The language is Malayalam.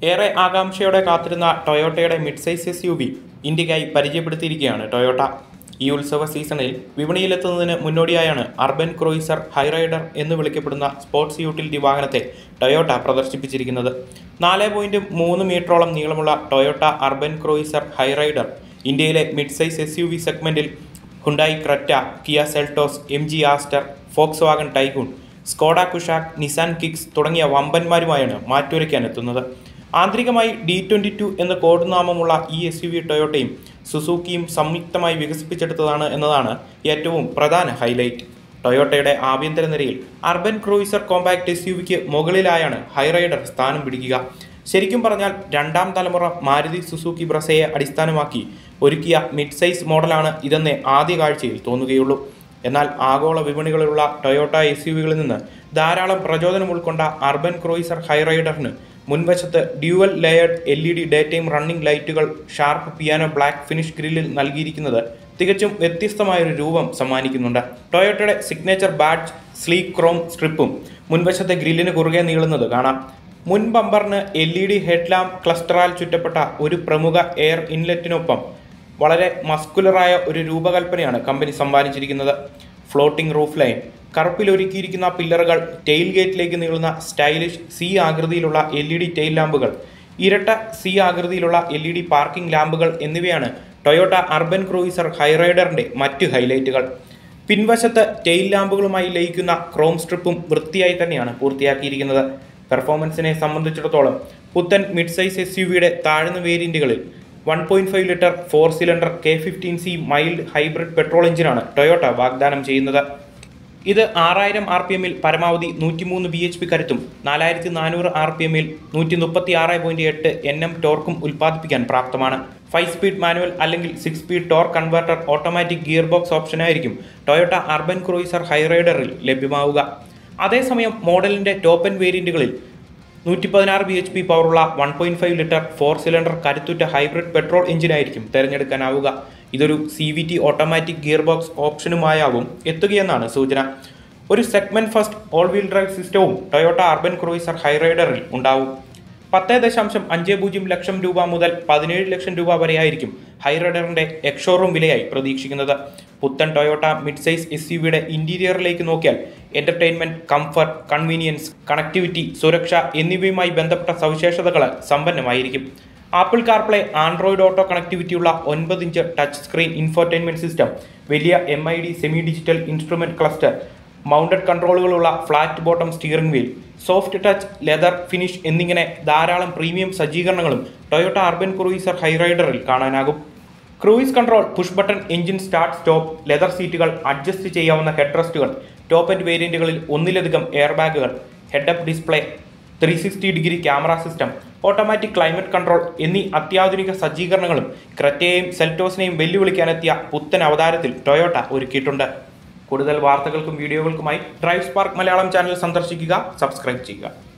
ഏറെ ആകാംക്ഷയോടെ കാത്തിരുന്ന ടൊയോട്ടയുടെ mid size S U V ഇന്ത്യക്കായി പരിചയപ്പെടുത്തിയിരിക്കുകയാണ് ടൊയോട്ട ഈ ഉത്സവ സീസണിൽ വിപണിയിലെത്തുന്നതിന് മുന്നോടിയായാണ് അർബൻ ക്രൂയിസർ ഹൈറൈഡർ എന്ന് വിളിക്കപ്പെടുന്ന സ്പോർട്സ് യൂട്ടിലിറ്റി വാഹനത്തെ ടൊയോട്ട പ്രദർശിപ്പിച്ചിരിക്കുന്നത് നാല് പോയിന്റ് മൂന്ന് മീറ്ററോളം നീളമുള്ള ടൊയോട്ട അർബൻ ക്രൂയിസർ ഹൈറൈഡർ ഇന്ത്യയിലെ mid size S U V സെഗ്മെന്റിൽ Hyundai Creta Kia Seltos M G Astor Volkswagen Taigun Skoda Kushaq Nissan Kicks തുടങ്ങിയ വമ്പന്മാരുമായാണ് മാറ്റുരയ്ക്കാൻ എത്തുന്നത് ആന്തരികമായി ഡി ട്വൻ്റി ടു എന്ന കോഡ് നാമമുള്ള ഈ എസ് യു വി ടൊയോട്ടയും സുസൂക്കിയും സംയുക്തമായി വികസിപ്പിച്ചെടുത്തതാണ് എന്നതാണ് ഏറ്റവും പ്രധാന ഹൈലൈറ്റ് ടൊയോട്ടയുടെ ആഭ്യന്തര നിരയിൽ Urban Cruiser compact S U വിക്ക് മുകളിലായാണ് ഹൈറൈഡർ സ്ഥാനം പിടിക്കുക ശരിക്കും പറഞ്ഞാൽ രണ്ടാം തലമുറ മാരുതി സുസൂക്കി ബ്രസയെ അടിസ്ഥാനമാക്കി ഒരുക്കിയ മിഡ് സൈസ് മോഡലാണ് ഇതെന്ന് ആദ്യ കാഴ്ചയിൽ തോന്നുകയുള്ളൂ എന്നാൽ ആഗോള വിപണികളിലുള്ള ടൊയോട്ട എസ് യു വികളിൽ നിന്ന് ധാരാളം പ്രചോദനം ഉൾക്കൊണ്ട അർബൻ ക്രൂയിസർ ഹൈറൈഡറിന് മുൻവശത്ത് dual layered L E D day time running ലൈറ്റുകൾ ഷാർപ്പ് പിയാനോ ബ്ലാക്ക് ഫിനിഷ് ഗ്രില്ലിൽ നൽകിയിരിക്കുന്നത് തികച്ചും വ്യത്യസ്തമായൊരു രൂപം സമ്മാനിക്കുന്നുണ്ട് ടൊയോട്ടയുടെ സിഗ്നേച്ചർ ബാഡ്ജ് സ്ലീക്ക് ക്രോം സ്ട്രിപ്പും മുൻവശത്തെ ഗ്രില്ലിന് കുറുകെ നീളുന്നത് കാണാം മുൻ ബമ്പറിന് എൽ ഇ ഡി ഹെഡ്ലാമ്പ് ക്ലസ്റ്ററാൽ ചുറ്റപ്പെട്ട ഒരു പ്രമുഖ എയർ ഇൻലെറ്റിനൊപ്പം വളരെ മസ്കുലറായ ഒരു രൂപകൽപ്പനയാണ് കമ്പനി സമ്മാനിച്ചിരിക്കുന്നത് ഫ്ലോട്ടിംഗ് റൂഫ് ലൈൻ കറുപ്പിൽ ഒരുക്കിയിരിക്കുന്ന പില്ലറുകൾ ടെയിൽ ഗേറ്റിലേക്ക് നീളുന്ന സ്റ്റൈലിഷ് സി ആകൃതിയിലുള്ള എൽ ഇ ഡി ടെയിൽ ലാമ്പുകൾ ഇരട്ട സി ആകൃതിയിലുള്ള എൽ ഇ ഡി പാർക്കിംഗ് ലാമ്പുകൾ എന്നിവയാണ് ടൊയോട്ട അർബൻ ക്രൂയിസർ ഹൈറൈഡറിന്റെ മറ്റ് ഹൈലൈറ്റുകൾ പിൻവശത്ത് ടെയിൽ ലാമ്പുകളുമായി ലയിക്കുന്ന ക്രോം സ്ട്രിപ്പും വൃത്തിയായി തന്നെയാണ് പൂർത്തിയാക്കിയിരിക്കുന്നത് പെർഫോമൻസിനെ സംബന്ധിച്ചിടത്തോളം പുത്തൻ മിഡ് സൈസ് എസ് യു വിയുടെ താഴ്ന്ന വേരിയന്റുകളിൽ one point five litre four cylinder K fifteen C mild hybrid petrol എഞ്ചിനാണ് ടൊയോട്ട വാഗ്ദാനം ചെയ്യുന്നത് ഇത് ആറായിരം ആർ പി എമ്മിൽ പരമാവധി നൂറ്റിമൂന്ന് ബി എച്ച് പി കരുത്തും നാലായിരത്തി നാനൂറ് ആർ പി എമ്മിൽ നൂറ്റി മുപ്പത്തി ആറ് പോയിന്റ് എട്ട് എൻ എം ടോർക്കും ഉൽപ്പാദിപ്പിക്കാൻ പ്രാപ്തമാണ് ഫൈവ് സ്പീഡ് മാനുവൽ അല്ലെങ്കിൽ six speed torque converter automatic gear box ഓപ്ഷനായിരിക്കും ടൊയോട്ട അർബൻ ക്രൂയിസർ ഹൈറൈഡറിൽ ലഭ്യമാവുക അതേസമയം മോഡലിന്റെ ടോപ്പ് എൻ വേരിയന്റുകളിൽ നൂറ്റി പതിനാറ് ബി എച്ച് പി പവറുള്ള one point five litre four cylinder കരുത്തുറ്റ ഹൈബ്രിഡ് പെട്രോൾ എഞ്ചിനായിരിക്കും തിരഞ്ഞെടുക്കാനാവുക ഇതൊരു C V T automatic gear box ഓപ്ഷനുമായാവും എത്തുകയെന്നാണ് സൂചന ഒരു segment first all wheel drive സിസ്റ്റവും ടൊയോട്ട അർബൻ ക്രൂയിസർ ഹൈറൈഡറിൽ ഉണ്ടാവും പത്ത് ദശാംശം അഞ്ച് പൂജ്യം ലക്ഷം രൂപ മുതൽ പതിനേഴ് ലക്ഷം രൂപ വരെയായിരിക്കും ഹൈറൈഡറിന്റെ എക്സോറൂം വിലയായി പ്രതീക്ഷിക്കുന്നത് പുത്തൻ Toyota mid size S U വിയുടെ ഇന്റീരിയറിലേക്ക് നോക്കിയാൽ എന്റർടൈൻമെന്റ് കംഫർട്ട് കൺവീനിയൻസ് കണക്ടിവിറ്റി സുരക്ഷ എന്നിവയുമായി ബന്ധപ്പെട്ട സവിശേഷതകൾ സമ്പന്നമായിരിക്കും ആപ്പിൾ കാർപ്ലേ ആൻഡ്രോയിഡ് ഓട്ടോ കണക്ടിവിറ്റിയുള്ള ഒൻപത് inch touch screen infotainment system വലിയ M I D semi digital instrument cluster mounted കൺട്രോളുകളുള്ള flat bottom steering wheel soft touch leather finish എന്നിങ്ങനെ ധാരാളം പ്രീമിയം സജ്ജീകരണങ്ങളും ടൊയോട്ട അർബൻ ക്രൂയിസർ ഹൈറൈഡറിൽ കാണാനാകും cruise control push button engine start stop leather സീറ്റുകൾ അഡ്ജസ്റ്റ് ചെയ്യാവുന്ന ഹെഡ് റെസ്റ്റുകൾ ടോപ്പ് എൻഡ് വേരിയന്റുകളിൽ ഒന്നിലധികം എയർ ബാഗുകൾ head up display three sixty degree camera system automatic climate control എന്നീ അത്യാധുനിക സജ്ജീകരണങ്ങളും ക്രെറ്റയെയും സെൽറ്റോസിനെയും വെല്ലുവിളിക്കാനെത്തിയ പുത്തൻ അവതാരത്തിൽ ടൊയോട്ട ഒരുക്കിയിട്ടുണ്ട് കൂടുതൽ വാർത്തകൾക്കും വീഡിയോകൾക്കുമായി ഡ്രൈവ് സ്പാർക്ക് മലയാളം ചാനൽ സന്ദർശിക്കുക സബ്സ്ക്രൈബ് ചെയ്യുക